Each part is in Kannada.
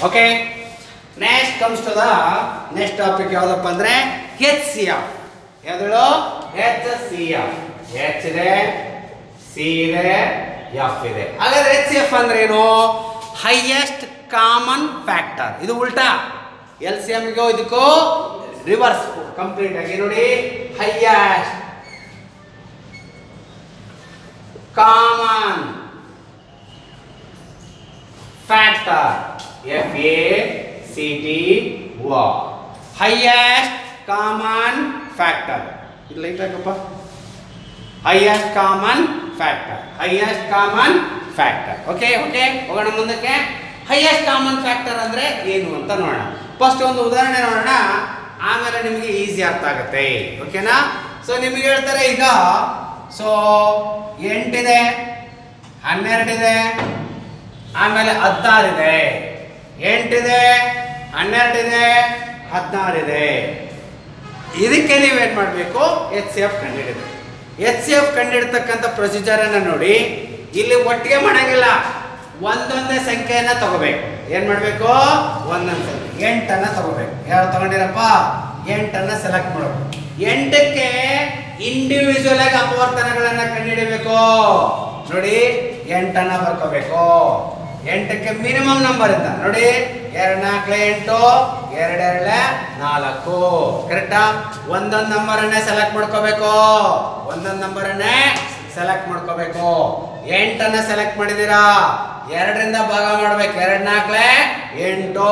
Okay next comes to the next topic ಯಾವುದಪ್ಪ ಅಂದ್ರೆ ಎಚ್ ಸಿ ಎಫ್ ಯಾವ್ದು ಎಚ್ ಸಿ ಎಫ್ ಎಚ್ ಇದೆ ಸಿ ಇದೆ ಎಫ್ ಇದೆ ಹಾಗಾದ್ರೆ ಎಚ್ ಸಿ ಎಫ್ ಅಂದ್ರೆ ಏನು ಹೈಯೆಸ್ಟ್ ಕಾಮನ್ ಫ್ಯಾಕ್ಟರ್ ಇದು ಉಲ್ಟಾ ಎಲ್ ಸಿ ಎಮ್ಗೂ ಇದಕ್ಕೂ ರಿವರ್ಸ್ ಕಂಪ್ಲೀಟ್ ಆಗಿ ನೋಡಿ highest common factor F A C T O highest common factor ಇದು ಲೈಟ್ ಹಾಕಪ್ಪ highest common factor highest common factor okay okay ಹೋಗೋಣ ಮುಂದಕ್ಕೆ highest common factor ಅಂದ್ರೆ ಏನು ಅಂತ ನೋಡೋಣ ಫಸ್ಟ್ ಒಂದು ಉದಾಹರಣೆ ನೋಡೋಣ ಆಮೇಲೆ ನಿಮಗೆ ಈಸಿ ಅರ್ಥ ಆಗುತ್ತೆ ಓಕೆನಾ ಸೊ ನಿಮಗೆ ಹೇಳ್ತಾರೆ ಈಗ ಸೊ ಎಂಟಿದೆ ಹನ್ನೆರಡಿದೆ ಆಮೇಲೆ ಹದಿನಾರಿದೆ ಎಂಟಿದೆ ಹನ್ನೆರಡಿದೆ ಹದಿನಾರಿದೆ ಇದಕ್ಕೆ ನೀವೇನು ಮಾಡಬೇಕು ಎಚ್ ಸಿ ಎಫ್ ಕಂಡಿಡಿದೆ ಎಚ್ ಸಿ ಎಫ್ ಕಂಡಿಡ್ತಕ್ಕಂಥ ಪ್ರೊಸೀಜರನ್ನು ನೋಡಿ ಇಲ್ಲಿ ಒಟ್ಟಿಗೆ ಮಾಡಂಗಿಲ್ಲ ಒಂದೊಂದೇ ಸಂಖ್ಯೆಯನ್ನ ತಗೋಬೇಕು ಏನು ಮಾಡಬೇಕು ಒಂದೊಂದು ಸಂಖ್ಯೆ ಎಂಟನ್ನು ತಗೋಬೇಕು ಯಾರು ತಗೊಂಡಿರಪ್ಪ ಎಂಟನ್ನು ಸೆಲೆಕ್ಟ್ ಮಾಡಬೇಕು ಎಂಟಕ್ಕೆ ಇಂಡಿವಿಜುವಲ್ ಆಗಿ ಅಪವರ್ತನಗಳನ್ನು ಕಂಡುಹಿಡಿಬೇಕು ನೋಡಿ ಎಂಟನ್ನ ಬರ್ಕೋಬೇಕು ಎಂಟಕ್ಕೆ ಮಿನಿಮಮ್ ನಂಬರ್ ಇಂದ ನೋಡಿ ಎರಡು ನಾಲ್ಕಲೆ ಎಂಟು ಎರಡೆರಳೆ ನಾಲ್ಕು ಕರೆಕ್ಟಾ ಒಂದೊಂದು ನಂಬರನ್ನೇ ಸೆಲೆಕ್ಟ್ ಮಾಡ್ಕೋಬೇಕು ಒಂದೊಂದು ನಂಬರನ್ನೇ ಸೆಲೆಕ್ಟ್ ಮಾಡ್ಕೋಬೇಕು ಎಂಟನ್ನ ಸೆಲೆಕ್ಟ್ ಮಾಡಿದೀರಾ ಎರಡರಿಂದ ಭಾಗ ಮಾಡ್ಬೇಕು ಎರಡು ನಾಲ್ಕಲೆ ಎಂಟು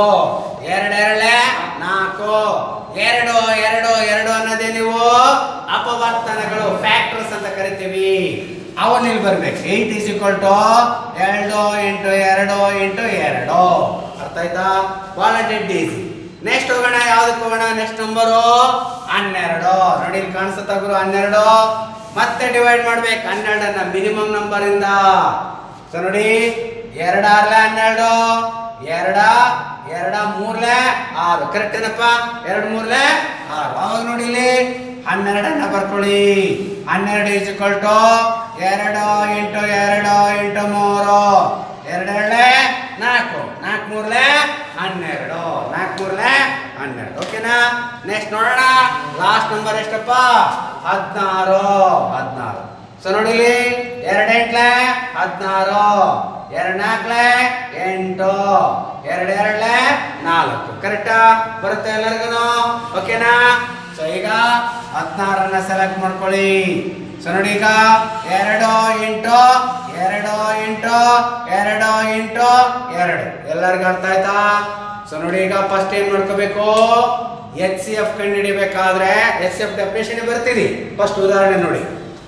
ಎರಡೆರಳೆ ನಾಲ್ಕು ಎರಡು ಎರಡು ಎರಡು ಅನ್ನೋದೇ ನೀವು ಅಪವರ್ತನಗಳು ಫ್ಯಾಕ್ಟರ್ಸ್ ಅಂತ ಕರಿತೀವಿ ಅವನ್ ಇಲ್ಲಿ ಬರ್ಬೇಕು ಏಟ್ ಈಸ್ ಈಕ್ವಲ್ ಟು ಎರಡು ಇಂಟು ಎರಡು ಇಂಟು ಎರಡು ಅರ್ಥ ಆಯ್ತಾ ಬಹಳ ಡೆಡ್ ಈಸಿ ನೆಕ್ಸ್ಟ್ ಹೋಗೋಣ ಯಾವ್ದಕ್ಕೆ ಹೋಗೋಣ ನೆಕ್ಸ್ಟ್ ನಂಬರು ಹನ್ನೆರಡು ನೋಡಿ ಇಲ್ಲಿ ಕಾಣಿಸುತ್ತಾ ಗುರು ಹನ್ನೆರಡು ಮತ್ತೆ ಡಿವೈಡ್ ಮಾಡ್ಬೇಕು ಹನ್ನೆರಡನ್ನ ಮಿನಿಮಮ್ ನಂಬರ್ ಇಂದ ಸೊ ನೋಡಿ ಎರಡಾರ್ಲೆ ಹನ್ನೆರಡು ಎರಡ ಎರಡ ಮೂರ್ಲೆ ಆರು ಕರೆಕ್ಟ್ ಏನಪ್ಪ ಎರಡು ಮೂರ್ಲೆ ಆರು ಅವಾಗ ನೋಡಿ ಇಲ್ಲಿ ಹನ್ನೆರಡನ್ನ ಬರ್ಕೊಳ್ಳಿ ಹನ್ನೆರಡು ಈಸ್ ಈಕ್ವಲ್ ಟು ಎರಡು ಇಂಟು ಎರಡು ಇಂಟು ಮೂರು ಎರಡೆರಡೆ ನಾಲ್ಕು ನಾಲ್ಕು ಮೂರ್ಲೆ ಹನ್ನೆರಡು ನಾಲ್ಕು ಮೂರ್ಲೆ ಹನ್ನೆರಡು ಓಕೆನಾ ನೆಕ್ಸ್ಟ್ ನೋಡೋಣ ಲಾಸ್ಟ್ ನಂಬರ್ ಎಷ್ಟಪ್ಪ ಹದಿನಾರು ಹದಿನಾರು ಸೊ ನೋಡಿ ಇಲ್ಲಿ ಎರಡು ಎಂಟ್ಲೆ ಹದಿನಾರು ಎರಡು ನಾಲ್ಕಲೆ ಎಂಟು ಎರಡು ಎರಡ್ಲೆ ನಾಲ್ಕು ಕರೆಕ್ಟಾ ಬರುತ್ತೆ ಎಲ್ಲರಿಗೂ ಓಕೆನಾ ಸೊ ಈಗ ಹದಿನಾರನ್ನ ಸೆಲೆಕ್ಟ್ ಮಾಡ್ಕೊಳ್ಳಿ ಸೊ ನೋಡಿ ಈಗ ಎರಡು ಇಂಟು ಎರಡು ಇಂಟು ಎರಡು ಇಂಟು ಎರಡು ಎಲ್ಲರಿಗೂ ಅರ್ಥ ಆಯ್ತಾ ಸೊ ನೋಡಿ ಈಗ ಫಸ್ಟ್ ಏನ್ ಮಾಡ್ಕೋಬೇಕು ಎಚ್ ಸಿ ಎಫ್ ಕಂಡುಹಿಡಿಬೇಕಾದ್ರೆ ಎಚ್ ಸಿ ಎಫ್ ಡೆಫಿನೇಷನ್ ಬರ್ತೀರಿ ಫಸ್ಟ್ ಉದಾಹರಣೆ ನೋಡಿ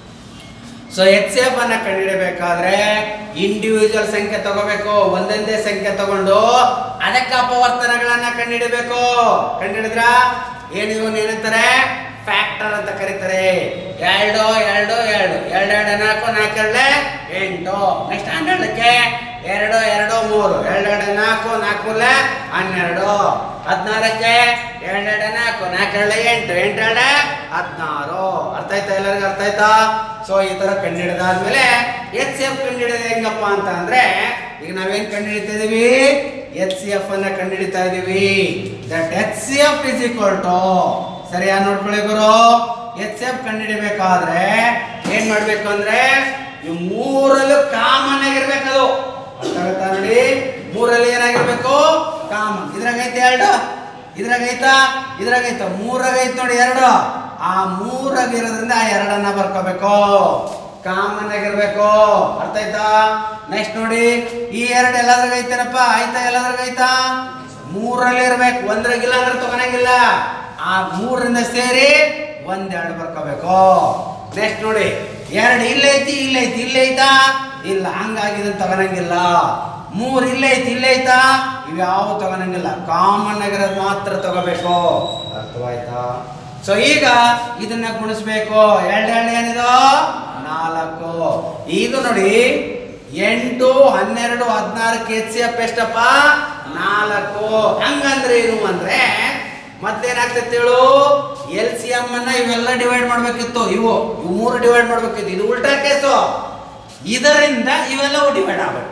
ಸೊ ಎಚ್ ಸಿ ಎಫ್ ಅನ್ನ ಕಂಡುಹಿಡಬೇಕಾದ್ರೆ ಇಂಡಿವಿಜುವಲ್ ಸಂಖ್ಯೆ ತಗೋಬೇಕು ಒಂದೊಂದೇ ಸಂಖ್ಯೆ ತಗೊಂಡು ಅದಕ್ಕೆ ಅಪವರ್ತನಗಳನ್ನ ಕಂಡುಹಿಡಬೇಕು ಕಂಡುಹಿಡಿದ್ರ ಏನಿವು ಏನಂತಾರೆ ಫ್ಯಾಕ್ಟರ್ ಅಂತ ಕರೀತಾರೆ ಎರಡು ಎರಡು ಎರಡು ಎರಡೆರಡು ನಾಲ್ಕು ನಾಲ್ಕೆರಡೆ ಎಂಟು ನೆಕ್ಸ್ಟ್ ಹನ್ನೆರಡಕ್ಕೆ ಎರಡು ಎರಡು ಮೂರು ಎರಡೆರಡು ನಾಲ್ಕು ನಾಲ್ಕು ಮೂರಲೆ ಹನ್ನೆರಡು ಹದಿನಾರಕ್ಕೆ ಎರಡೆರಡು ನಾಲ್ಕು ನಾಲ್ಕೆರಡು ಎಂಟು ಎಂಟೆರಡೆ ಹದಿನಾರು ಅರ್ಥ ಆಯ್ತಾ ಎಲ್ಲರಿಗೂ ಅರ್ಥ ಆಯ್ತಾ ಸೊ ಈ ತರ ಕಂಡುಹಿಡಿದಾದ್ಮೇಲೆ ಎಚ್ ಸಿ ಎಫ್ ಕಂಡುಹಿಡಿಯೋದು ಹೆಂಗಪ್ಪ ಅಂತ ಅಂದ್ರೆ ಈಗ ನಾವೇನ್ ಕಂಡುಹಿಡಿತಾ ಇದೀವಿ ಎಚ್ ಸಿ ಎಫ್ ಅನ್ನ ಕಂಡುಹಿಡಿತಾ ಇದೀವಿ that H C F is equal to ಸರಿಯಾ ನೋಡ್ಕೊಳ್ಳಿ ಗುರು ಎಚ್ ಸಿ ಎಫ್ ಕಂಡುಹಿಡಿಬೇಕಾದ್ರೆ ಏನ್ ಮಾಡ್ಬೇಕು ಅಂದ್ರೆ ಇವು ಮೂರಲ್ಲೂ ಕಾಮನ್ ಆಗಿರ್ಬೇಕದು ಅರ್ಥ ಆಗುತ್ತಾ ನೋಡಿ ಮೂರಲ್ಲಿ ಏನಾಗಿರ್ಬೇಕು ಕಾಮನ್ ಇದ್ರಾಗೈತೆ ಎರಡು ಇದ್ರಾಗೈತಾ ಇದ್ರಾಗೈತ ಮೂರಾಗೈತೆ ನೋಡಿ ಎರಡು ಆ ಮೂರಾಗಿರೋದ್ರಿಂದ ಆ ಎರಡನ್ನ ಬರ್ಕೋಬೇಕು ಕಾಮನ್ ಆಗಿರ್ಬೇಕು ಅರ್ಥ ಆಯ್ತಾ ನೆಕ್ಸ್ಟ್ ನೋಡಿ ಈ ಎರಡು ಎಲ್ಲದ್ರಾಗ ಐತೇನಪ್ಪ ಆಯ್ತಾ ಎಲ್ಲದ್ರಾಗ ಐತಾ ಮೂರಲ್ಲಿ ಇರ್ಬೇಕು ಒಂದ್ರಾಗಿಲ್ಲ ಅಂದ್ರೆ ತಗೊಳಂಗಿಲ್ಲ ಆ ಮೂರರಿಂದ ಸೇರಿ ಒಂದೆರಡು ಬರ್ಕೋಬೇಕು ನೆಕ್ಸ್ಟ್ ನೋಡಿ ಎರಡು ಇಲ್ಲೈತಿ ಇಲ್ಲೈತಿ ಇಲ್ಲೈತಾ ಇಲ್ಲ ಹಂಗಾಗಿ ಇದನ್ನ ತಗೊಳಂಗಿಲ್ಲ ಮೂರ್ ಇಲ್ಲೈತಿ ಇಲ್ಲೈತಾ ಇವ್ಯಾವ ತಗೊಳಂಗಿಲ್ಲ ಕಾಮನ್ ಆಗಿರೋದು ಮಾತ್ರ ತಗೋಬೇಕು ಅರ್ಥವಾಯ್ತಾ ಸೊ ಈಗ ಇದನ್ನ ಗುಣಿಸ್ಬೇಕು ಎರಡೆರಡು ಏನಿದು ನಾಲ್ಕು ಈಗ ನೋಡಿ ಎಂಟು ಹನ್ನೆರಡು ಹದಿನಾರಕ್ಕೆ ಎಚ್ ಸಿ ಎಫ್ ಎಷ್ಟಪ್ಪ ನಾಲ್ಕು ಹಂಗಂದ್ರೆ ಏನು ಅಂದ್ರೆ ಮತ್ತೇನಾಗ್ತೈತೆ ಹೇಳು ಎಲ್ ಸಿ ಎಂ ಅನ್ನ ಇವೆಲ್ಲ ಡಿವೈಡ್ ಮಾಡ್ಬೇಕಿತ್ತು ಇವು ಇವು ಮೂರು ಡಿವೈಡ್ ಮಾಡ್ಬೇಕಿತ್ತು ಇದು ಉಲ್ಟಾ ಕೇಸು ಇದರಿಂದ ಇವೆಲ್ಲವೂ ಡಿವೈಡ್ ಆಗ್ಬೇಕು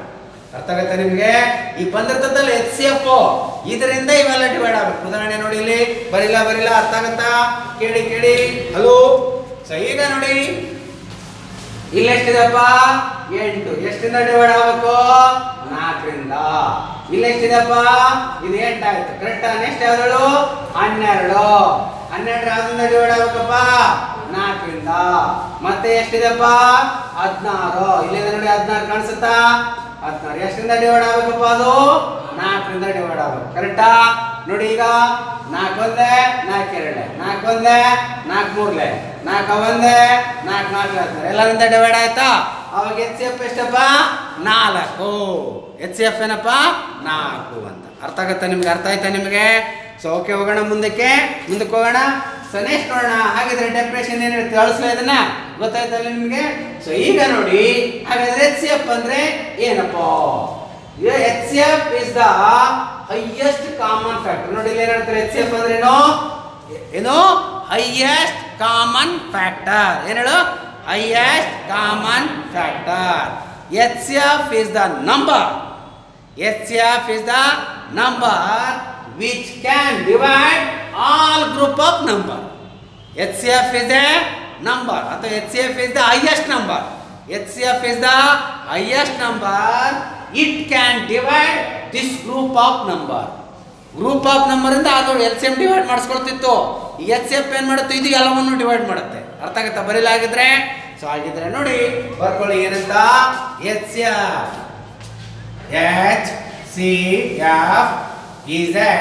ಅರ್ಥ ಆಗುತ್ತೆ ನಿಮಗೆ ಈಗ ಬಂದಿರ್ತದಲ್ಲ ಎಚ್ ಸಿ ಎಫ್ ಇದರಿಂದ ಇವೆಲ್ಲ ಡಿವೈಡ್ ಆಗ್ಬೇಕು ಉದಾಹರಣೆ ನೋಡಿ ಇಲ್ಲಿ ಬರಿಲ್ಲ ಬರಿಲ್ಲ ಅರ್ಥ ಆಗತ್ತಾ ಕೇಳಿ ಕೇಳಿ ಹಲೋ ಸೊ ಈಗ ನೋಡಿ ಇಲ್ಲಿ ಎಷ್ಟಿದೆಪ್ಪ ಎಂಟು ಎಷ್ಟಿಂದ ಡಿವೈಡ್ ಆಗಬೇಕು ನಾಲ್ಕರಿಂದ ಇಲ್ಲಿ ಎಷ್ಟಿದೆಪ್ಪ ಇದು ಎಂಟಾಯ್ತು ಕರೆಕ್ಟ್ ನೆಕ್ಸ್ಟ್ ಯಾವ್ದು ಹನ್ನೆರಡು ಹನ್ನೆರಡು ಯಾವ್ದ್ರಿಂದ ಡಿವೈಡ್ ಆಗ್ಬೇಕಪ್ಪ ನಾಲ್ಕರಿಂದ ಮತ್ತೆ ಎಷ್ಟಿದೆಪ್ಪ ಹದಿನಾರು ಇಲ್ಲಿಂದ ನೋಡಿ ಹದಿನಾರು ಕಾಣಿಸುತ್ತಾ ಹದಿನಾರು ಎಷ್ಟರಿಂದ ಡಿವೈಡ್ ಆಗ್ಬೇಕಪ್ಪ ಅದು ನಾಲ್ಕರಿಂದ ಡಿವೈಡ್ ಆಗ್ಬೇಕು ಕರೆಕ್ಟಾ ನೋಡಿ ಈಗ ನಾಲ್ಕು ಒಂದೇ ನಾಲ್ಕು ಎರಡೇ ನಾಲ್ಕು ಒಂದೇ ನಾಲ್ಕು ಮೂರ್ಲೆ ನಾಲ್ಕು ಒಂದೇ ನಾಲ್ಕು ನಾಲ್ಕು ಹದಿನಾರು ಎಲ್ಲರಿಂದ ಡಿವೈಡ್ ಆಯ್ತಾ ಅವಾಗ ಎಚ್ ಸಿ ಎಫ್ ಎಷ್ಟಪ್ಪ ನಾಲ್ಕು ಎಚ್ ಸಿ ಎಫ್ ಏನಪ್ಪ ನಾಲ್ಕು ಅಂತ ಅರ್ಥ ಆಗುತ್ತಾ ನಿಮ್ಗೆ ಅರ್ಥ ಆಯ್ತಾ ನಿಮಗೆ ಸೊ ಓಕೆ ಹೋಗೋಣ ಮುಂದಕ್ಕೆ ಮುಂದಕ್ಕೆ ಹೋಗೋಣ ಸೊ ನೆಕ್ಸ್ಟ್ ನೋಡೋಣ ಹಾಗಿದ್ರೆ ಡೆಫಿನೇಷನ್ ಏನು ಹೇಳ್ತೀವಿ ಅಳಿಸ್ಲಾ ಇದನ್ನ ಗೊತ್ತಾಯ್ತಲ್ಲ ನಿಮಗೆ ಸೊ ಈಗ ನೋಡಿ ಹಾಗಾದ್ರೆ ಎಚ್ ಸಿ ಎಫ್ ಅಂದ್ರೆ ಏನಪ್ಪ H C F is the highest common factor ನೋಡಿ ಇಲ್ಲಿ ಏನ್ ಹೇಳ್ತಾರೆ ಎಚ್ ಸಿ ಎಫ್ ಅಂದ್ರೆ ಏನು ಏನು ಹೈಯೆಸ್ಟ್ ಕಾಮನ್ ಫ್ಯಾಕ್ಟರ್ ಏನ್ ಹೇಳು highest common factor H C F is the number HCF is the number which can divide all group of number. HCF is a number ಅಥವಾ HCF is the highest number. HCF is the highest number. It can divide this group of number. Group of number ಇಂದ ಅದು ಎಲ್ ಸಿ ಎಂ ಡಿವೈಡ್ ಮಾಡಿಸ್ಕೊಳ್ತಿತ್ತು ಈ ಎಚ್ ಸಿ ಎಫ್ ಏನ್ ಮಾಡುತ್ತೆ ಇದು ಎಲ್ಲವನ್ನು ಡಿವೈಡ್ ಮಾಡುತ್ತೆ ಅರ್ಥ ಆಗುತ್ತಾ ಬರೀಲಾಗಿದ್ರೆ ಸೊ ಆಗಿದ್ರೆ ನೋಡಿ ಬರ್ಕೊಳ್ಳಿ ಏನಂತ H C F H C F is a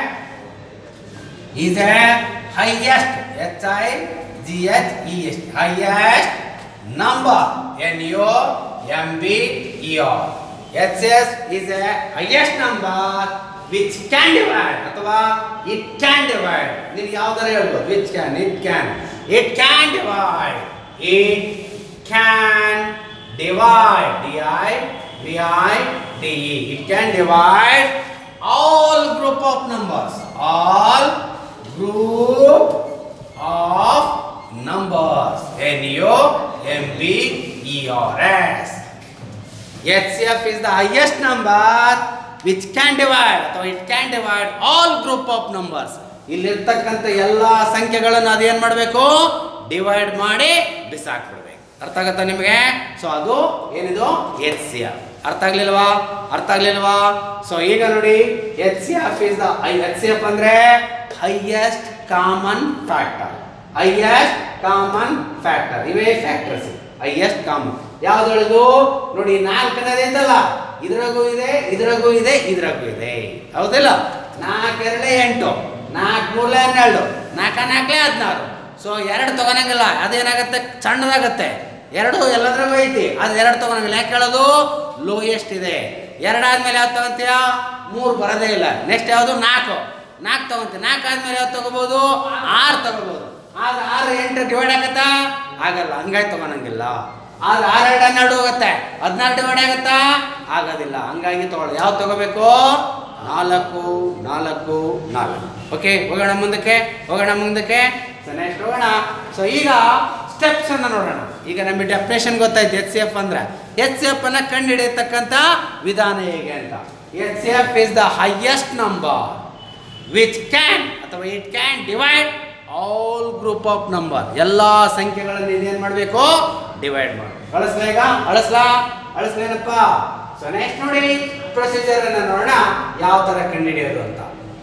is a highest H I G H E S highest number N U M B E R H S is a highest number which can divide ಅಥವಾ it can divide ನೀವು ಯಾವ್ದಾರ ಹೇಳ್ಬೋದು which can it can it can divide it can divide D I V I D E. It can divide all group of numbers. All group of numbers. N U M B E R S. HCF is the highest number which can divide ಅಥವಾ it can divide all group of numbers. ಇಲ್ಲಿರ್ತಕ್ಕಂಥ ಎಲ್ಲ ಸಂಖ್ಯೆಗಳನ್ನು ಅದೇನ್ ಮಾಡಬೇಕು ಡಿವೈಡ್ ಮಾಡಿ ಬಿಸಾಕ್ಬಿಡ್ಬೇಕು ಅರ್ಥ ಆಗತ್ತಾ ನಿಮಗೆ ಸೊ ಅದು ಏನಿದು ಎಚ್ ಸಿ ಎಫ್ ಅರ್ಥ ಆಗ್ಲಿಲ್ವಾ ಅರ್ಥ ಆಗ್ಲಿಲ್ವಾ ಸೊ ಈಗ ನೋಡಿ H C F is the H C F ಅಂದ್ರೆ highest common factor highest common factor ಇವೇ ಫ್ಯಾಕ್ಟರ್ಸ್ ಹೈಯೆಸ್ಟ್ ಕಾಮನ್ ಯಾವ್ದು ನೋಡಿ ನಾಲ್ಕನೇದು ಐತಲ್ಲ ಇದ್ರಾಗೂ ಇದೆ ಇದ್ರಾಗೂ ಇದೆ ಇದ್ರಾಗೂ ಇದೆ ಹೌದಿಲ್ಲ ನಾಲ್ಕೆರಡೇ ಎಂಟು ನಾಲ್ಕು ಮೂರಲೆ ಹನ್ನೆರಡು ನಾಲ್ಕ ನಾಲ್ಕಲೇ ಹದಿನಾರು ಸೊ ಎರಡು ತಗೊಳಂಗಿಲ್ಲ ಅದೇನಾಗತ್ತೆ ಸಣ್ಣದಾಗತ್ತೆ ಎರಡು ಎಲ್ಲದ್ರಾಗೂ ಐತಿ ಅದು ಎರಡು ತಗೊಳಂಗಿಲ್ಲ ಯಾಕೆ ಹೇಳೋದು ಲೋಯೆಸ್ಟ್ ಇದೆ ಎರಡಾದ್ಮೇಲೆ ಯಾವ್ದು ತಗೊಂತೀಯ ಮೂರು ಬರೋದೇ ಇಲ್ಲ ನೆಕ್ಸ್ಟ್ ಯಾವುದು ನಾಲ್ಕು ನಾಲ್ಕು ತಗೊಂತೀವಿ ನಾಲ್ಕು ಆದ್ಮೇಲೆ ಯಾವ್ದು ತಗೋಬಹುದು ಆರು ತಗೋಬಹುದು ಆದ್ರೆ ಆರು ಎಂಟು ಡಿವೈಡ್ ಆಗತ್ತಾ ಆಗಲ್ಲ ಹಂಗಾಗಿ ತಗೊಳಂಗಿಲ್ಲ ಆದ್ರೆ ಆರು ಎರಡು ಹನ್ನೆರಡು ಹೋಗುತ್ತೆ ಹದಿನಾರು ಡಿವೈಡ್ ಆಗತ್ತಾ ಆಗೋದಿಲ್ಲ ಹಂಗಾಗಿ ತಗೊಳ್ಳೋದು ಯಾವ್ದು ತಗೋಬೇಕು ನಾಲ್ಕು ನಾಲ್ಕು ನಾಲ್ಕು ಓಕೆ ಹೋಗೋಣ ಮುಂದಕ್ಕೆ ಹೋಗೋಣ ಮುಂದಕ್ಕೆ ಸೊ ನೆಕ್ಸ್ಟ್ ಹೋಗೋಣ ಸೊ ಈಗ ಸ್ಟೆಪ್ಸ್ ಅನ್ನ ನೋಡೋಣ ಈಗ ನಮಗೆ ಡೆಫಿನೇಷನ್ ಗೊತ್ತಾಯ್ತು ಎಚ್ ಸಿ ಎಫ್ ಅಂದ್ರೆ ಎಚ್ ಸಿ ಎಫ್ ಅನ್ನ ಕಂಡುಹಿಡಿಯತಕ್ಕಂಥ ವಿಧಾನ ಹೇಗೆ ಅಂತ H C F is the highest number which can ಅಥವಾ it can divide all group of number ಎಲ್ಲ ಸಂಖ್ಯೆಗಳನ್ನು ಇದೇನು ಮಾಡಬೇಕು ಡಿವೈಡ್ ಮಾಡಿ ಅಳಿಸ್ಲಾ ಈಗ ಅಳಿಸ್ಲಾ ಅಳಿಸ್ಲೇನಪ್ಪ ಸೊ ನೆಕ್ಸ್ಟ್ ನೋಡಿ ಪ್ರೊಸೀಜರ್ ಅನ್ನ ನೋಡೋಣ ಯಾವ ತರ ಕಂಡುಹಿಡಿಯೋದು ಅಂತ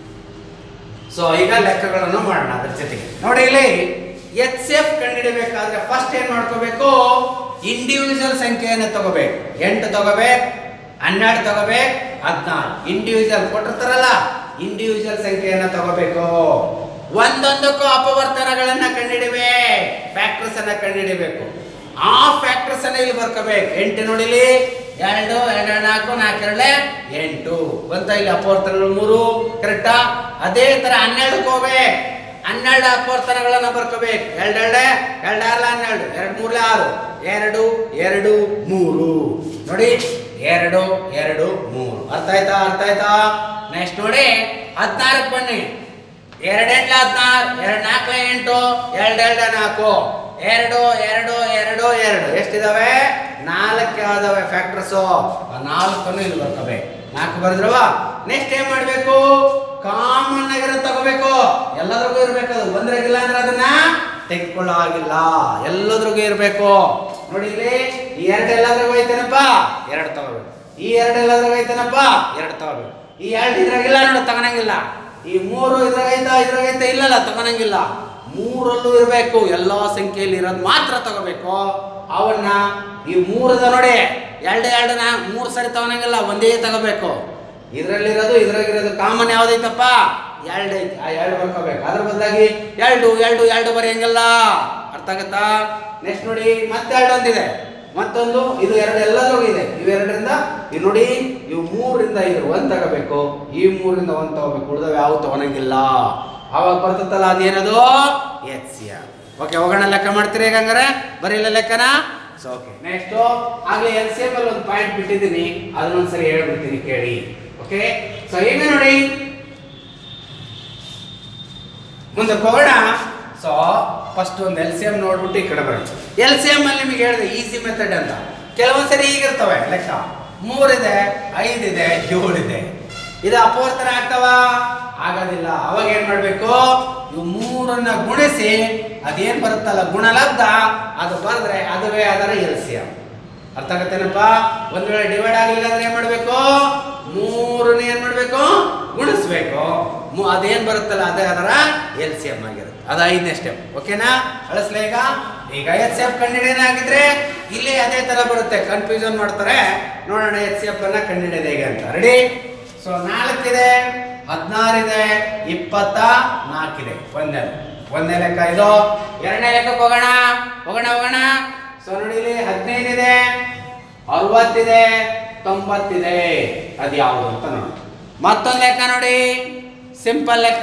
ಸೊ ಈಗ ಲೆಕ್ಕಗಳನ್ನು ಮಾಡೋಣ ಅದ್ರ ಜೊತೆಗೆ ನೋಡಿ ಇಲ್ಲಿ ಎಚ್ ಸಿ ಎಫ್ ಕಂಡುಹಿಡಿಬೇಕಾದ್ರೆ ಫಸ್ಟ್ ಏನ್ ಮಾಡ್ಕೋಬೇಕು ಇಂಡಿವಿಜುವಲ್ ಸಂಖ್ಯೆಯನ್ನು ತಗೋಬೇಕು ಎಂಟು ತಗೋಬೇಕು ಹನ್ನೆರಡು ತಗೋಬೇಕು ಹದಿನಾರು ಇಂಡಿವಿಜುವಲ್ ಕೊಟ್ಟಿರ್ತಾರಲ್ಲ ಇಂಡಿವಿಜುವಲ್ ಸಂಖ್ಯೆಯನ್ನ ತಗೋಬೇಕು ಒಂದೊಂದಕ್ಕೂ ಅಪವರ್ತನಗಳನ್ನ ಕಂಡುಹಿಡಿಬೇಕು ಫ್ಯಾಕ್ಟರ್ಸ್ ಅನ್ನ ಕಂಡುಹಿಡಿಬೇಕು ಆ ಫ್ಯಾಕ್ಟರ್ಸ್ ಅನ್ನ ಇಲ್ಲಿ ಬರ್ಕೋಬೇಕು ಎಂಟು ನೋಡಿಲಿ ಎರಡು ಎರಡು ನಾಲ್ಕು ನಾಲ್ಕು ಎರಡೇ ಎಂಟು ಬಂತ ಇಲ್ಲಿ ಅಪವರ್ತನಗಳು ಮೂರು ಕರೆಕ್ಟಾ ಅದೇ ತರ ಹನ್ನೆರಡಕ್ಕೆ ಹೋಗ್ಬೇಕು ಹನ್ನೆರಡು ಅಪವರ್ತನಗಳನ್ನ ಬರ್ಕೋಬೇಕು ಎರಡೆರಡೆ ಎರಡಾರ್ಲ ಹನ್ನೆರಡು ಎರಡು ಮೂರ್ಲೆ ಆರು ಎರಡು ಎರಡು ಮೂರು ನೋಡಿ ಎರಡು ಎರಡು ಮೂರು ಅರ್ಥ ಆಯ್ತಾ ಅರ್ಥ ಆಯ್ತಾ ನೆಕ್ಸ್ಟ್ ನೋಡಿ ಹದಿನಾರಕ್ಕೆ ಬನ್ನಿ ಎರಡೆಂಟ್ಲ ಹದಿನಾರು ಎರಡು ನಾಲ್ಕಲೆ ಎಂಟು ಎರಡು ಎರಡು ನಾಲ್ಕು ಎರಡು ಎರಡು ಎರಡು ಎರಡು ಎಷ್ಟಿದಾವೆ ನಾಲ್ಕು ಯಾವ್ದಾವೆ ಫ್ಯಾಕ್ಟರ್ಸು ನಾಲ್ಕನ್ನು ಇಲ್ಲಿ ಬರ್ಕೋಬೇಕು ನಾಲ್ಕು ಬರೆದ್ರವ ನೆಕ್ಸ್ಟ್ ಏನ್ ಮಾಡ್ಬೇಕು ಕಾಮನ್ ಆಗಿರೋದು ತಗೋಬೇಕು ಎಲ್ಲದ್ರಿಗೂ ಇರ್ಬೇಕು ಅದು ಒಂದ್ರಾಗಿಲ್ಲ ಅಂದ್ರೆ ಅದನ್ನ ತೆಗೆದುಕೊಳ್ಳೋ ಆಗಿಲ್ಲ ಎಲ್ಲದ್ರಿಗೂ ಇರಬೇಕು ನೋಡಿ ಇಲ್ಲಿ ಈ ಎರಡು ಎಲ್ಲದ್ರಿಗೂ ಐತೇನಪ್ಪ ಎರಡು ತಗೋಬೇಕು ಈ ಎರಡು ಎಲ್ಲದ್ರಾಗ ಐತೇನಪ್ಪ ಎರಡು ತಗೋಬೇಕು ಈ ಎರಡು ಇದ್ರಾಗಿಲ್ಲ ನೋಡು ತಗೊಳಂಗಿಲ್ಲ ಈ ಮೂರು ಇದ್ರಾಗೈತಾ ಇದ್ರಾಗೈತಾ ಇಲ್ಲಲ್ಲ ತಗೊಳಂಗಿಲ್ಲ ಮೂರಲ್ಲೂ ಇರಬೇಕು ಎಲ್ಲ ಸಂಖ್ಯೆಯಲ್ಲಿ ಇರೋದು ಮಾತ್ರ ತಗೋಬೇಕು ಅವನ್ನ ಈ ಮೂರದ ನೋಡಿ ಎರಡು ಎರಡನ ಮೂರು ಸರಿ ತಗೊಳಂಗಿಲ್ಲ ಒಂದೇ ತಗೋಬೇಕು ಇದ್ರಲ್ಲಿರೋದು ಇದ್ರಾಗಿರೋದು ಕಾಮನ್ ಯಾವ್ದೈತಪ್ಪ ಎರಡು ಐತಿ ಆ ಎರಡು ಬರ್ಕೋಬೇಕು ಅದ್ರ ಬದಲಾಗಿ ಎರಡು ಎರಡು ಎರಡು ಬರೆಯಂಗಿಲ್ಲ ಅರ್ಥ ಆಗತ್ತಾ ನೆಕ್ಸ್ಟ್ ನೋಡಿ ಮತ್ತೆ ಎರಡು ಒಂದಿದೆ ಮತ್ತೊಂದು ಇದು ಎರಡು ಎಲ್ಲದರಲ್ಲೂ ಇದೆ ಇವೆರಡರಿಂದ ಇದು ನೋಡಿ ಇವು ಮೂರರಿಂದ ಇದು ಒಂದ್ ತಗೋಬೇಕು ಈ ಮೂರಿಂದ ಒಂದ್ ತಗೋಬೇಕು ಉಳಿದವು ಯಾವ ತಗೊಳಂಗಿಲ್ಲ ಅವಾಗ ಬರ್ತದಲ್ಲ ಅದೇನದು ಎಚ್ ಸಿ ಆರ್ ಓಕೆ ಹೋಗೋಣ ಲೆಕ್ಕ ಮಾಡ್ತೀರಿ ಈಗ ಹಂಗಾರೆ ಬರೀಲ್ಲ ಲೆಕ್ಕನ ಸೊ ಓಕೆ ನೆಕ್ಸ್ಟ್ ಆಗ್ಲೇ ಎಲ್ ಸಿ ಎಮ್ ಅಲ್ಲಿ ಒಂದು ಪಾಯಿಂಟ್ ಬಿಟ್ಟಿದ್ದೀನಿ ಅದನ್ನೊಂದ್ಸರಿ ಹೇಳ್ಬಿಡ್ತೀನಿ ಕೇಳಿ ಓಕೆ ಸೊ ಈಗ ನೋಡಿ ಮುಂದೆ ಹೋಗೋಣ ಸೊ ಫಸ್ಟ್ ಒಂದು ಎಲ್ ಸಿ ಎಮ್ ನೋಡ್ಬಿಟ್ಟು ಈ ಕಡೆ ಬರೋಣ ಎಲ್ ಸಿ ಎಮ್ ಅಲ್ಲಿ ನಿಮಗೆ ಹೇಳಿದೆ ಈಸಿ ಮೆಥಡ್ ಅಂತ ಕೆಲವೊಂದ್ಸರಿ ಈಗಿರ್ತವೆ ಲೆಕ್ಕ ಮೂರಿದೆ ಐದಿದೆ ಏಳಿದೆ ಇದು ಅಪವರ್ತನ ಆಗ್ತಾವ ಆಗೋದಿಲ್ಲ ಅವಾಗ ಏನ್ ಮಾಡ್ಬೇಕು ಇವು ಮೂರನ್ನ ಗುಣಿಸಿ ಅದೇನ್ ಬರುತ್ತಲ್ಲ ಗುಣಲಬ್ಧ ಅದು ಬರೆದ್ರೆ ಅದುವೇ ಅದರ ಎಲ್ ಸಿ ಎಮ್ ಅರ್ಥ ಆಗತ್ತೇನಪ್ಪ ಒಂದ್ ವೇಳೆ ಡಿವೈಡ್ ಆಗಲಿಲ್ಲ ಅಂದ್ರೆ ಏನ್ ಮಾಡ್ಬೇಕು ಮೂರನ್ನ ಏನ್ ಮಾಡ್ಬೇಕು ಗುಣಿಸ್ಬೇಕು ಮು- ಅದೇನ್ ಬರುತ್ತಲ್ಲ ಅದೇ ಅದರ ಎಲ್ ಸಿ ಎಂ ಆಗಿರುತ್ತೆ ಅದು ಐದನೇ ಸ್ಟೆಪ್ ಓಕೆನಾ ಅಳಿಸ್ಲೇ ಈಗ ಈಗ ಎಚ್ ಸಿ ಎಫ್ ಕಂಡಿಡಿಯೇನಾಗಿದ್ರೆ ಇಲ್ಲಿ ಅದೇ ತರ ಬರುತ್ತೆ ಕನ್ಫ್ಯೂಷನ್ ಮಾಡ್ತಾರೆ ನೋಡೋಣ ಎಚ್ ಸಿ ಎಫ್ ಅನ್ನ ಕಂಡಿಡಿಯೋದು ಹೇಗೆ ಅಂತ ರೆಡಿ ಸೊ ನಾಲ್ಕಿದೆ ಹದಿನಾರಿದೆ ಇಪ್ಪತ್ತ ನಾಲ್ಕಿದೆ ಒಂದೇ ಒಂದನೇ ಲೆಕ್ಕ ಇದು ಎರಡನೇ ಲೆಕ್ಕಕ್ಕೆ ಹೋಗೋಣ ಹೋಗೋಣ ಹೋಗೋಣ ಸೊ ನೋಡಿ ಇಲ್ಲಿ ಹದಿನೈದಿದೆ ಅರವತ್ತಿದೆ ತೊಂಬತ್ತಿದೆ ಅದು ಯಾವುದು ಅಂತ ನೋಡಿ ಮತ್ತೊಂದು ಲೆಕ್ಕ ನೋಡಿ ಸಿಂಪಲ್ ಲೆಕ್ಕ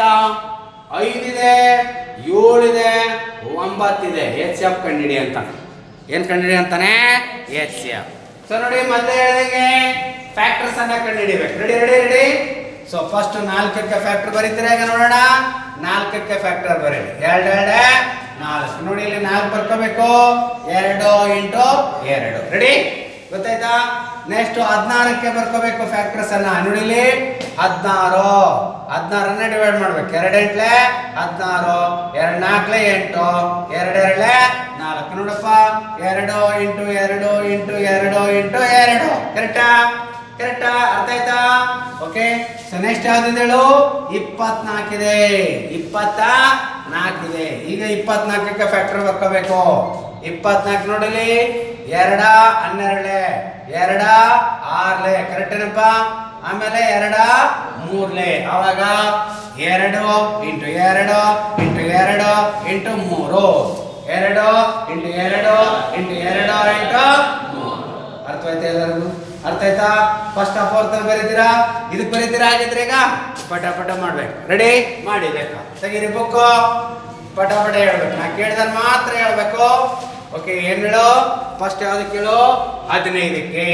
ಐದಿದೆ ಏಳಿದೆ ಒಂಬತ್ತಿದೆ ಎಚ್ ಸಿ ಎಫ್ ಕಂಡಿಡಿ ಅಂತ ಏನ್ ಕಂಡಿಡಿ ಅಂತಾನೆ ಎಚ್ ಸಿ ಎಫ್ ಸೊ ನೋಡಿ ಮತ್ತೆ ಹೇಳಿದಂಗೆ ಫ್ಯಾಕ್ಟರ್ಸ್ ಅನ್ನ ಕಂಡುಹಿಡಿಬೇಕು ready ready ready so first ನಾಲ್ಕಕ್ಕೆ ಫ್ಯಾಕ್ಟರ್ ಬರೀತೀರಾ ಈಗ ನೋಡೋಣ ನಾಲ್ಕಕ್ಕೆ ಫ್ಯಾಕ್ಟರ್ ಬರೀರಿ ಎರಡು ಎರಡು ನಾಲ್ಕು ನೋಡಿ ಇಲ್ಲಿ ನಾಲ್ಕು ಬರ್ಕೋಬೇಕು ಎರಡು ಇಂಟು ಎರಡು ರೆಡಿ ಗೊತ್ತಾಯ್ತಾ ನೆಕ್ಸ್ಟ್ ಹದಿನಾರಕ್ಕೆ ಬರ್ಕೋಬೇಕು ಫ್ಯಾಕ್ಟರ್ಸ್ ಅನ್ನ ನೋಡಿ ಇಲ್ಲಿ ಹದಿನಾರು ಹದಿನಾರನ್ನ ಡಿವೈಡ್ ಮಾಡ್ಬೇಕು ಎರಡು ಎಂಟ್ಲೆ ಹದಿನಾರು ಎರಡು ನಾಲ್ಕಲೆ ಎಂಟು ಎರಡು ಎರಡ್ಲೆ ನಾಲ್ಕು ನೋಡಪ್ಪ ಎರಡು ಇಂಟು ಎರಡು ಇಂಟು ಎರಡು ಇಂಟು ಎರಡು ಕರೆಕ್ಟಾ ಕರೆಕ್ಟಾ ಅರ್ಥ ಆಯ್ತಾ ಓಕೆ ಸೊ ನೆಕ್ಸ್ಟ್ ಯಾವ್ದಿದೆ ಹೇಳು ಇಪ್ಪತ್ನಾಲ್ಕಿದೆ ಇಪ್ಪತ್ತ ನಾಲ್ಕಿದೆ ಈಗ ಇಪ್ಪತ್ನಾಲ್ಕಕ್ಕೆ ಫ್ಯಾಕ್ಟರ್ ಬರ್ಕೋಬೇಕು ಇಪ್ಪತ್ನಾಲ್ಕು ನೋಡಲಿ ಎರಡ ಹನ್ನೆರಡಲೆ ಎರಡ ಆರ್ಲೆ ಕರೆಕ್ಟ್ ಏನಪ್ಪ ಆಮೇಲೆ ಎರಡ ಮೂರ್ಲೆ ಅವಾಗ ಎರಡು ಇಂಟು ಎರಡು ಇಂಟು ಎರಡು ಇಂಟು ಮೂರು ಎರಡು ಇಂಟು ಎರಡು ಇಂಟು ಎರಡು ಇಂಟು ಮೂರು ಅರ್ಥ ಆಯ್ತಾ ಎಲ್ಲರಿಗೂ ಅರ್ಥ ಆಯ್ತಾ ಫಸ್ಟ್ ಅಪವರ್ತನ ಬರೀತೀರಾ ಇದಕ್ಕೆ ಬರೀತೀರಾ ಆಗಿದ್ರೆ ಈಗ ಪಟ ಪಟ ಮಾಡ್ಬೇಕು ರೆಡಿ ಮಾಡಿ ಲೆಕ್ಕ ತೆಗೀರಿ ಬುಕ್ ಪಟ ಪಟ ಹೇಳ್ಬೇಕು ನಾ ಕೇಳಿದ್ರೆ ಮಾತ್ರ ಹೇಳ್ಬೇಕು ಓಕೆ ಏನ್ ಹೇಳು ಫಸ್ಟ್ ಯಾವ್ದಕ್ಕೆ ಹೇಳು ಹದಿನೈದಕ್ಕೆ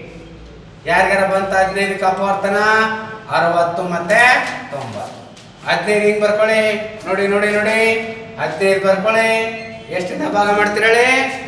ಯಾರಿಗಾರ ಬಂತ ಹದಿನೈದಕ್ಕೆ ಅಪವರ್ತನ ಅರವತ್ತು ಮತ್ತೆ ತೊಂಬತ್ತು ಹದಿನೈದು ಹಿಂಗ್ ಬರ್ಕೊಳ್ಳಿ ನೋಡಿ ನೋಡಿ ನೋಡಿ ಹದಿನೈದು ಬರ್ಕೊಳ್ಳಿ ಎಷ್ಟಿಂದ ಭಾಗ ಮಾಡ್ತೀರಳಿ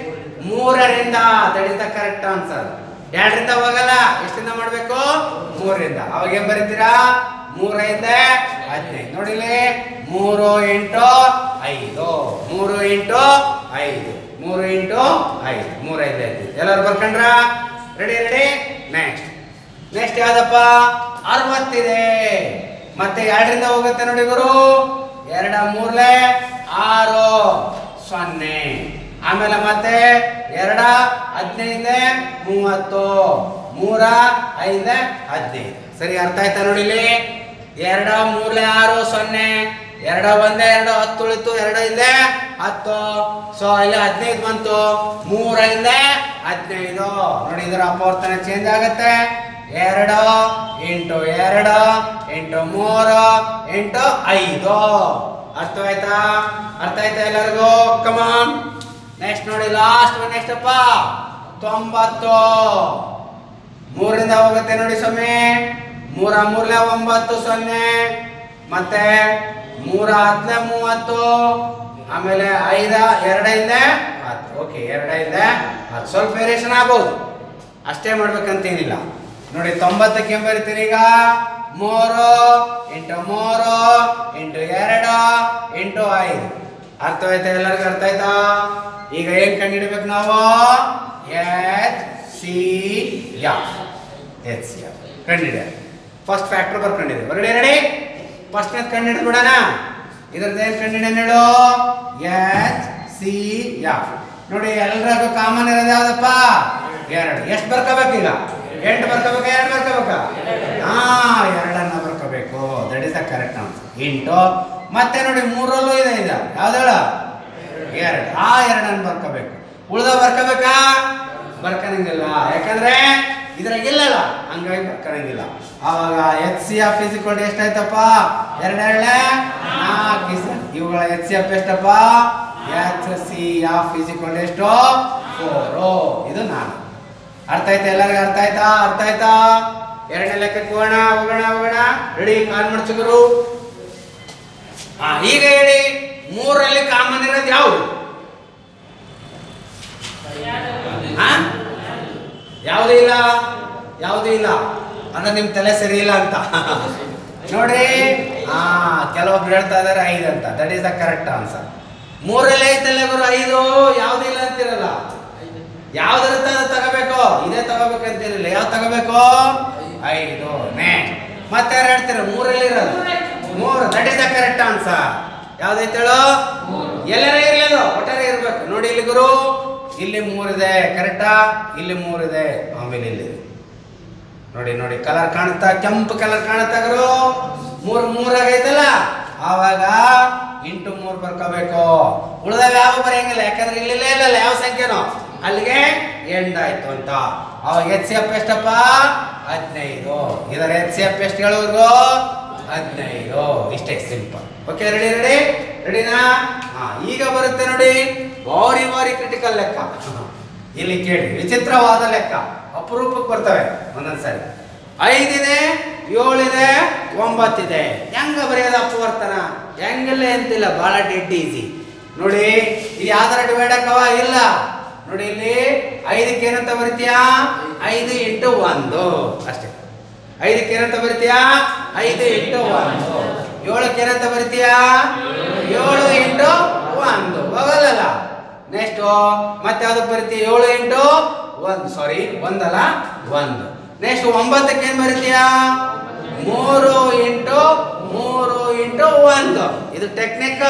ಮೂರರಿಂದ that is the correct answer ಎರಡರಿಂದ ಹೋಗಲ್ಲ ಎಷ್ಟಿಂದ ಮಾಡ್ಬೇಕು ಮೂರರಿಂದ ಅವಾಗ ಏನ್ ಬರೀತೀರಾ ಮೂರರಿಂದ ಹದಿನೈದು ನೋಡಿಲಿ ಮೂರು ಇಂಟು ಐದು ಮೂರು ಇಂಟು ಐದು ಮೂರು ಇಂಟು ಐದು ಮೂರೈದು ಐದು ಎಲ್ಲರೂ ಬರ್ಕೊಂಡ್ರ ರೆಡಿ ರೆಡಿ ನೆಕ್ಸ್ಟ್ ನೆಕ್ಸ್ಟ್ ಯಾವ್ದಪ್ಪ ಅರವತ್ತಿದೆ ಮತ್ತೆ ಎರಡರಿಂದ ಹೋಗುತ್ತೆ ನೋಡಿ ಗುರು ಎರಡ ಮೂರ್ಲೆ ಆರು ಸೊನ್ನೆ ಆಮೇಲೆ ಮತ್ತೆ ಎರಡ ಹದಿನೈದೆ ಮೂವತ್ತು ಮೂರ ಐದೆ ಹದಿನೈದು ಸರಿ ಅರ್ಥ ಆಯ್ತಾ ನೋಡಿ ಇಲ್ಲಿ ಎರಡ ಮೂರ್ಲೆ ಆರು ಸೊನ್ನೆ ಎರಡ ಒಂದೇ ಎರಡು ಹತ್ತು ಉಳಿತು ಎರಡು ಹಿಂದೆ ಹತ್ತು ಸೊ ಇಲ್ಲಿ ಹದಿನೈದು ಬಂತು ಮೂರ ಹಿಂದೆ ಹದಿನೈದು ನೋಡಿ ಇದರ ಅಪವರ್ತನ ಚೇಂಜ್ ಆಗತ್ತೆ ಎರಡು ಇಂಟು ಎರಡು ಇಂಟು ಮೂರು ಇಂಟು ಐದು ಅರ್ಥವಾಯ್ತಾ ಅರ್ಥ ಆಯ್ತಾ ಎಲ್ಲರಿಗೂ ಕಮಾನ್ ನೆಕ್ಸ್ಟ್ ನೋಡಿ ಲಾಸ್ಟ್ ಒನ್ ನೆಕ್ಸ್ಟ್ ಅಪ್ಪ ತೊಂಬತ್ತು ಮೂರರಿಂದ ಹೋಗುತ್ತೆ ನೋಡಿ ಸೊನ್ನೆ ಮೂರ ಮೂರ್ಲೆ ಒಂಬತ್ತು ಸೊನ್ನೆ ಮತ್ತೆ ಮೂರ ಹತ್ತಲೆ ಮೂವತ್ತು ಆಮೇಲೆ ಐದ ಎರಡೈದ ಹತ್ತು ಓಕೆ ಎರಡೈದ ಹತ್ತು ಸ್ವಲ್ಪ ವೇರಿಯೇಷನ್ ಆಗ್ಬೋದು ಅಷ್ಟೇ ಮಾಡ್ಬೇಕಂತೇನಿಲ್ಲ ನೋಡಿ ತೊಂಬತ್ತಕ್ಕೆ ಏನ್ ಬರಿತೀರಿ ಈಗ ಮೂರು ಇಂಟು ಮೂರು ಇಂಟು ಎರಡು ಇಂಟು ಐದು ಅರ್ಥವಾಯ್ತಾ ಎಲ್ಲರಿಗೂ ಅರ್ಥ ಆಯ್ತಾ ಈಗ ಏನ್ ಕಂಡುಹಿಡ್ಬೇಕು ನಾವು H C F H C F ಕಂಡಿದೆ ಫಸ್ಟ್ ಫ್ಯಾಕ್ಟರ್ ಬರ್ಕೊಂಡಿದೆ ಹೊರಗಡೆ ರೆಡಿ ಫಸ್ಟ್ನೇದು ಕಂಡು ಬಿಡೋಣ ಇದ್ರದ್ದು ಏನು ಕಂಡು ಹೇಳು ಎಚ್ ಸಿ ಎಫ್ ನೋಡಿ ಎಲ್ರಿಗೂ ಕಾಮನ್ ಇರೋದು ಯಾವ್ದಪ್ಪ ಎರಡು ಎಷ್ಟು ಬರ್ಕೋಬೇಕು ಈಗ ಎಂಟು ಬರ್ಕೋಬೇಕಾ ಎರಡು ಬರ್ಕೋಬೇಕಾ ಹಾ ಎರಡನ್ನ ಬರ್ಕೋಬೇಕು that is the correct answer ಎಂಟು ಮತ್ತೆ ನೋಡಿ ಮೂರಲ್ಲೂ ಇದೆ ಇದೆ ಯಾವ್ದೇಳ ಎರಡು ಆ ಎರಡನ್ನ ಬರ್ಕೋಬೇಕು ಉಳ್ದ ಬರ್ಕೋಬೇಕಾ ಬರ್ಕಣಂಗಿಲ್ಲ ಯಾಕಂದ್ರೆ ಇದ್ರಾಗ ಇಲ್ಲಲ್ಲ ಹಂಗಾಗಿ ಬರ್ಕಣಂಗಿಲ್ಲ ಅವಾಗ ಎಚ್ ಸಿ ಎಫ್ ಫಿಸಿಕಲ್ ಎಷ್ಟಾಯ್ತಪ್ಪ ಎರಡೆರಡೆ ನಾಲ್ಕು ಸರ್ ಇವುಗಳ ಎಚ್ ಸಿ ಎಫ್ ಎಷ್ಟಪ್ಪ ಎಚ್ ಸಿ ಎಫ್ ಫಿಸಿಕಲ್ ಎಷ್ಟು ಫೋರು ಇದು ನಾನು ಅರ್ಥ ಆಯ್ತಾ ಎಲ್ಲರಿಗೂ ಅರ್ಥ ಆಯ್ತಾ ಅರ್ಥ ಆಯ್ತಾ ಎರಡನೇ ಲೆಕ್ಕಕ್ಕೆ ಹೋಗೋಣ ಹೋಗೋಣ ಹೋಗೋಣ ರೆಡಿ ಕಾಲ್ ಮಾಡ್ಸಿದ್ರು ಹಾ ಈಗ ಹೇಳಿ ಮೂರಲ್ಲಿ ಕಾಮನ್ ಇರೋದು ಯಾವುದು ಹಾ ಯಾವುದೂ ಇಲ್ಲ ಯಾವುದೂ ಇಲ್ಲ ಅಂದ್ರೆ ನಿಮ್ ತಲೆ ಸರಿ ಇಲ್ಲ ಅಂತ ನೋಡಿ ಹಾ ಕೆಲವೊಬ್ರು ಹೇಳ್ತಾ ಇದಾರೆ ಐದು ಅಂತ that is the correct answer ಮೂರಲ್ಲಿ ಐತಲ್ಲ ಗುರು ಐದು ಯಾವುದೂ ಇಲ್ಲ ಅಂತಿರಲ್ಲ ಯಾವ್ದಿರುತ್ತೆ ಅದು ತಗೋಬೇಕು ಇದೇ ತಗೋಬೇಕಂತಿರಲಿಲ್ಲ ಯಾವ್ದು ತಗೋಬೇಕು ಐದು ನೇ ಮತ್ತೆ ಯಾರು ಹೇಳ್ತೀರ ಮೂರಲ್ಲಿ ಇರೋದು ಮೂರು that is the correct answer ಯಾವ್ದೈತೆ ಹೇಳು ಎಲ್ಲರ ಇರ್ಲಿಲ್ಲ ಒಟ್ಟಾರೆ ಇರ್ಬೇಕು ನೋಡಿ ಇಲ್ಲಿ ಗುರು ಇಲ್ಲಿ ಮೂರಿದೆ ಕರೆಕ್ಟಾ ಇಲ್ಲಿ ಮೂರಿದೆ ಆಮೇಲೆ ಇಲ್ಲಿ ನೋಡಿ ನೋಡಿ ಕಲರ್ ಕಾಣುತ್ತಾ ಕೆಂಪು ಕಲರ್ ಕಾಣುತ್ತಾ ಗುರು ಮೂರ್ ಮೂರಾಗೈತಲ್ಲ ಆವಾಗ ಇಂಟು ಮೂರ್ ಬರ್ಕೋಬೇಕು ಉಳಿದವ ಯಾವ ಬರೆಯಂಗಿಲ್ಲ ಯಾಕಂದ್ರೆ ಇಲ್ಲಿಲ್ಲ ಇಲ್ಲಲ್ಲ ಯಾವ ಸಂಖ್ಯೆನೋ ಅಲ್ಲಿಗೆ ಎಂಡ್ ಆಯ್ತು ಅಂತ ಅವಾಗ ಎಚ್ ಸಿ ಎಫ್ ಎಷ್ಟಪ್ಪ ಹದಿನೈದು ಇದರ ಎಚ್ ಸಿ ಎಫ್ ಎಷ್ಟು ಹೇಳೋರ್ಗು ಹದಿನೈದು ಇಷ್ಟೇ ಸಿಂಪಲ್ ಓಕೆ ರೆಡಿ ರೆಡಿ ರೆಡಿನಾ ಹಾ ಈಗ ಬರುತ್ತೆ ನೋಡಿ ಬಾರಿ ಬಾರಿ ಕ್ರಿಟಿಕಲ್ ಲೆಕ್ಕ ಇಲ್ಲಿ ಕೇಳಿ ವಿಚಿತ್ರವಾದ ಲೆಕ್ಕ ಅಪರೂಪಕ್ಕೆ ಬರ್ತವೆ ಒಂದೊಂದ್ಸರಿ ಐದಿದೆ ಏಳಿದೆ ಒಂಬತ್ತಿದೆ ಹೆಂಗ ಬರೆಯೋದು ಅಪವರ್ತನ ಹೆಂಗಿಲ್ಲ ಅಂತಿಲ್ಲ ಬಹಳ ಡೆಡ್ ಈಸಿ ನೋಡಿ ಇದು ಯಾವ್ದಾರ ಡಿವೈಡ್ ಹಾಕವ ಇಲ್ಲ ನೋಡಿ ಇಲ್ಲಿ ಐದಕ್ಕೆ ಏನಂತ ಬರಿತೀಯಾ ಐದು ಇಂಟು ಒಂದು ಅಷ್ಟೇ ಐದಕ್ಕೆ ಏನಂತ ಬರಿತೀಯಾ ಐದು ಇಂಟು ಒಂದು ಏಳಕ್ಕೆ ಏನಂತ ಬರಿತೀಯಾ ಏಳು ಇಂಟು ಒಂದು ಹೋಗಲ್ಲ ನೆಕ್ಸ್ಟ್ ಮತ್ತೆ ಯಾವ್ದಕ್ಕೆ ಬರಿತೀಯ ಏಳು ಇಂಟು ಒಂದು ಸಾರಿ ಒಂದಲ್ಲ ಒಂದು ನೆಕ್ಸ್ಟ್ ಒಂಬತ್ತಕ್ಕೆ ಏನ್ ಬರಿತೀಯಾ ಮೂರು ಇಂಟು ಮೂರು ಇಂಟು ಒಂದು ಇದು ಟೆಕ್ನಿಕ್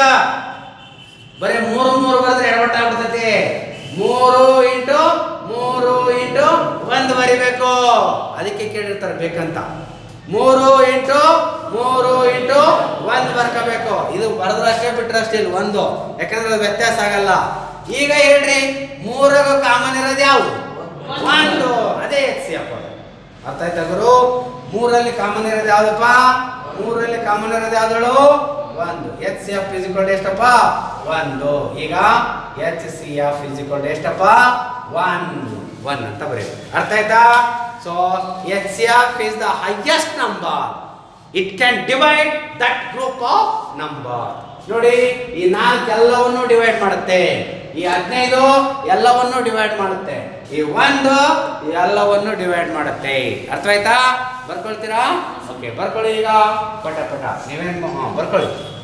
ಬರೀ ಮೂರು ಮೂರು ಬರೆದ್ರೆ ಎಡವಟ್ಟ ಆಗ್ಬಿಡ್ತೈತಿ ಮೂರು ಇಂಟು ಮೂರು ಇಂಟು ಒಂದು ಬರಿಬೇಕು ಅದಕ್ಕೆ ಕೇಳಿರ್ತಾರೆ ಬೇಕಂತ ಮೂರು ಇಂಟು ಮೂರು ಇಂಟು ಒಂದು ಬರ್ಕೋಬೇಕು ಇದು ಬರೆದ್ರಷ್ಟೇ ಬಿಟ್ರಷ್ಟೇ ಇಲ್ಲಿ ಒಂದು ಯಾಕಂದ್ರೆ ಅದು ವ್ಯತ್ಯಾಸ ಆಗಲ್ಲ ಈಗ ಹೇಳ್ರಿ ಮೂರಾಗ ಕಾಮನ್ ಇರೋದು ಯಾವುದು ಒಂದು ಅದೇ ಎಚ್ ಸಿ ಅಪ್ಪ ಅರ್ಥ ಆಯ್ತಾ ಗುರು ಮೂರಲ್ಲಿ ಕಾಮನ್ ಇರೋದು ಯಾವ್ದಪ್ಪ ಮೂರಲ್ಲಿ ಕಾಮನ್ ಇರೋದು ಯಾವ್ದಳು ಒಂದು ಎಚ್ ಸಿ ಎಫ್ ಫಿಸಿಕಲ್ ಎಷ್ಟಪ್ಪ ಒಂದು ಈಗ ಎಚ್ ಸಿ ಎಫ್ ಫಿಸಿಕಲ್ ಎಷ್ಟಪ್ಪ ಒನ್ ಒನ್ ಅಂತ ಬರೆಯೋದು ಅರ್ಥ ಆಯ್ತಾ so H C F is the highest number it can divide that group of number ನೋಡಿ ಈ ನಾಲ್ಕು ಎಲ್ಲವನ್ನು ಡಿವೈಡ್ ಮಾಡುತ್ತೆ ಈ ಹದಿನೈದು ಎಲ್ಲವನ್ನು ಡಿವೈಡ್ ಮಾಡುತ್ತೆ ಈ ಒಂದು ಎಲ್ಲವನ್ನು ಡಿವೈಡ್ ಮಾಡುತ್ತೆ ಅರ್ಥವಾಯ್ತಾ ಬರ್ಕೊಳ್ತೀರಾ ಓಕೆ ಬರ್ಕೊಳ್ಳಿ ಈಗ ಪಟ ಪಟ ನೀವೇನು ಬರ್ಕೊಳ್ಳಿ